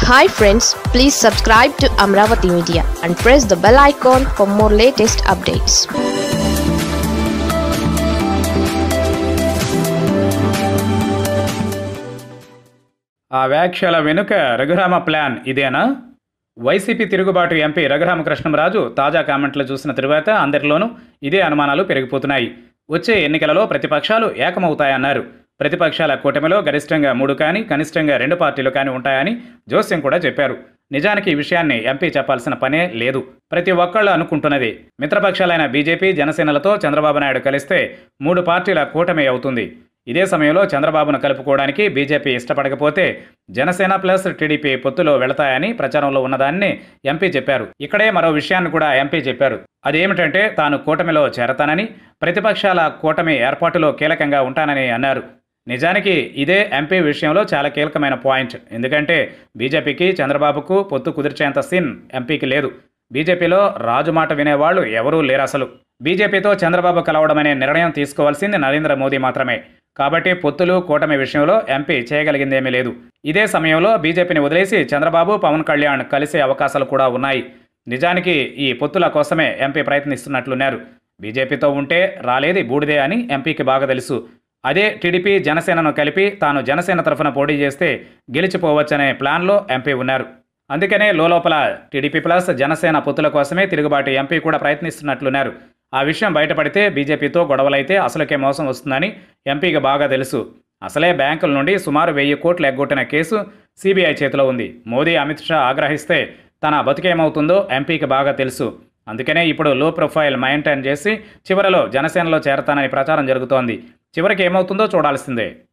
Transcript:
hi friends please subscribe to Amaravati media and press the bell icon for more latest updates ఆ వ్యాఖ్యల వెనుక Raghurama plan ఇదేనా వైసీపీ తిరుగుబాటు MP Raghuramakrishnamraju తాజా కామెంట్లు చూసిన తరువాత అందరిలోనూ ఇదే అనుమానాలు పెరిగిపోతున్నాయి వచ్చే ఎన్నికలలో ప్రతిపక్షాలు ఏకమవుతాయన్నారు ప్రతిపక్షాల కూటమిలో గరిష్టంగా మూడు కానీ కనిష్టంగా రెండు పార్టీలు కానీ ఉంటాయని జోస్యం కూడా చెప్పారు నిజానికి ఈ విషయాన్ని ఎంపీ చెప్పాల్సిన పనే లేదు ప్రతి ఒక్కళ్ళు అనుకుంటున్నది మిత్రపక్షాలైన బీజేపీ జనసేనలతో చంద్రబాబు నాయుడు కలిస్తే మూడు పార్టీల కూటమి అవుతుంది ఇదే సమయంలో చంద్రబాబును కలుపుకోవడానికి బీజేపీ ఇష్టపడకపోతే జనసేన ప్లస్ టీడీపీ పొత్తులో వెళతాయని ప్రచారంలో ఉన్నదాన్ని ఎంపీ చెప్పారు ఇక్కడే మరో విషయాన్ని కూడా ఎంపీ చెప్పారు అదేమిటంటే తాను కూటమిలో చేరతానని ప్రతిపక్షాల కూటమి ఏర్పాటులో కీలకంగా ఉంటానని అన్నారు నిజానికి ఇదే ఎంపీ విషయంలో చాలా కీలకమైన పాయింట్ ఎందుకంటే బీజేపీకి చంద్రబాబుకు పొత్తు కుదిర్చేంత సీన్ ఎంపీకి లేదు బీజేపీలో రాజు మాట వినేవాళ్లు ఎవరూ లేరు అసలు బీజేపీతో చంద్రబాబు కలవడమనే నిర్ణయం తీసుకోవాల్సింది నరేంద్ర మోదీ మాత్రమే కాబట్టి పొత్తులు కూటమి విషయంలో ఎంపీ చేయగలిగిందేమీ లేదు ఇదే సమయంలో బీజేపీని వదిలేసి చంద్రబాబు పవన్ కళ్యాణ్ కలిసే అవకాశాలు కూడా ఉన్నాయి నిజానికి ఈ పొత్తుల కోసమే ఎంపీ ప్రయత్నిస్తున్నట్లున్నారు బీజేపీతో ఉంటే రాలేది బూడిదే అని ఎంపీకి బాగా తెలుసు అదే టీడీపీ జనసేనను కలిపి తాను జనసేన తరఫున పోటీ చేస్తే గెలిచిపోవచ్చనే ప్లాన్లో ఎంపీ ఉన్నారు అందుకనే లోపల టీడీపీ ప్లస్ జనసేన పొత్తుల కోసమే తిరుగుబాటు ఎంపీ కూడా ప్రయత్నిస్తున్నట్లున్నారు ఆ విషయం బయటపడితే బీజేపీతో గొడవలైతే అసలుకే మోసం వస్తుందని ఎంపీకి బాగా తెలుసు అసలే బ్యాంకుల నుండి సుమారు వెయ్యి కోట్లు ఎగ్గొట్టిన కేసు సిబిఐ చేతిలో ఉంది మోదీ అమిత్ షా ఆగ్రహిస్తే తన బతికేమవుతుందో ఎంపీకి బాగా తెలుసు అందుకనే ఇప్పుడు లో ప్రొఫైల్ మెయింటైన్ చేసి చివరలో జనసేనలో చేరతానని ప్రచారం జరుగుతోంది చివరికి ఏమవుతుందో చూడాల్సిందే